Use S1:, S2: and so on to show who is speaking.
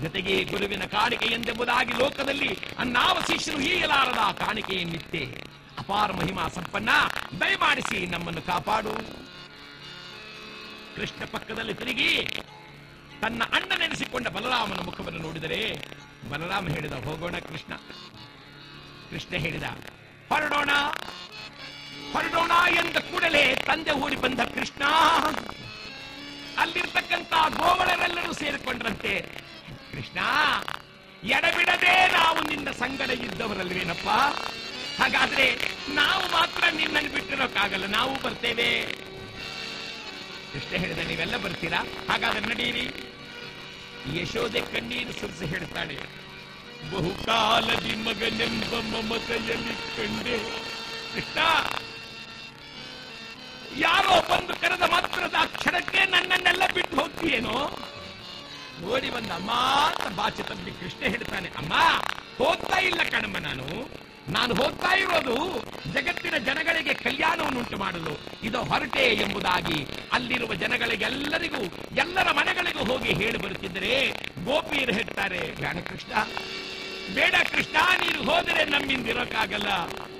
S1: ಜೊತೆಗೆ ಗುರುವಿನ ಕಾಣಿಕೆ ಎಂದೆಂಬುದಾಗಿ ಲೋಕದಲ್ಲಿ ಅನ್ನಾವ ಶಿಷ್ಯರು ಹೀಯಲಾರದ ಕಾಣಿಕೆಯನ್ನಿತ್ತೆ ಅಪಾರ ಮಹಿಮಾ ಸಂಪನ್ನ ದಯಮಾಡಿಸಿ ನಮ್ಮನ್ನು ಕಾಪಾಡು ಕೃಷ್ಣ ಪಕ್ಕದಲ್ಲಿ ತಿರುಗಿ ತನ್ನ ಅಣ್ಣ ನೆನೆಸಿಕೊಂಡ ಬಲರಾಮನ ಮುಖವನ್ನು ನೋಡಿದರೆ ಬಲರಾಮ ಹೇಳಿದ ಹೋಗೋಣ ಕೃಷ್ಣ ಕೃಷ್ಣ ಹೇಳಿದ ಹೊರಡೋಣ ಹೊರಡೋಣ ಎಂದ ಕೂಡಲೇ ತಂದೆ ಓಡಿ ಬಂದ ಕೃಷ್ಣ ಅಲ್ಲಿರ್ತಕ್ಕಂತ ಗೋವಳರೆಲ್ಲರೂ ಸೇರಿಕೊಂಡ್ರಂತೆ ಕೃಷ್ಣ ಎಡಬಿಡದೆ ನಾವು ನಿನ್ನ ಸಂಗಡ ಇದ್ದವರಲ್ವೇನಪ್ಪ ಹಾಗಾದ್ರೆ ನಾವು ಮಾತ್ರ ನಿನ್ನನ್ನು ಬಿಟ್ಟಿರೋಕ್ಕಾಗಲ್ಲ ನಾವು ಬರ್ತೇವೆ ಕೃಷ್ಣ ಹೇಳಿದ ನೀವೆಲ್ಲ ಬರ್ತೀರಾ ಹಾಗಾದ್ರೆ ನಡೀರಿ ಯಶೋದೆ ಕಣ್ಣೀರು ಸುರಿಸಿ ಹೇಳ್ತಾಳೆ ಬಹುಕಾಲದಿ ಮಗನೆಂಬ ಮಮತೆಯಲ್ಲಿ ಕಂಡೆ ಕೃಷ್ಣ ಯಾರೋ ಬಂದು ಕರೆದ ಮಾತ್ರದ ಕ್ಷಣಕ್ಕೆ ನನ್ನನ್ನೆಲ್ಲ ಬಿಟ್ಟು ಹೋಗ್ತೀಯೇನೋ ಓಡಿ ಬಂದ ಅಮ್ಮ ಅಂತ ಬಾಚಿ ತಬ್ಬಿ ಕೃಷ್ಣ ಹೇಳ್ತಾನೆ ಅಮ್ಮ ಹೋಗ್ತಾ ಇಲ್ಲ ಕಣಮ್ಮ ನಾನು ನಾನು ಹೋಗ್ತಾ ಇರೋದು ಜಗತ್ತಿನ ಜನಗಳಿಗೆ ಕಲ್ಯಾಣವನ್ನುಂಟು ಮಾಡಲು ಇದು ಹೊರಟೆ ಎಂಬುದಾಗಿ ಅಲ್ಲಿರುವ ಜನಗಳಿಗೆಲ್ಲರಿಗೂ ಎಲ್ಲರ ಮನೆಗಳಿಗೂ ಹೋಗಿ ಹೇಳಿ ಬರುತ್ತಿದ್ದರೆ ಗೋಪಿಯರು ಹೇಳ್ತಾರೆ ಬೇಡ ಕೃಷ್ಣ ಬೇಡ ಕೃಷ್ಣ ನೀನು ಹೋದರೆ ನಮ್ಮಿಂದಿರೋಕ್ಕಾಗಲ್ಲ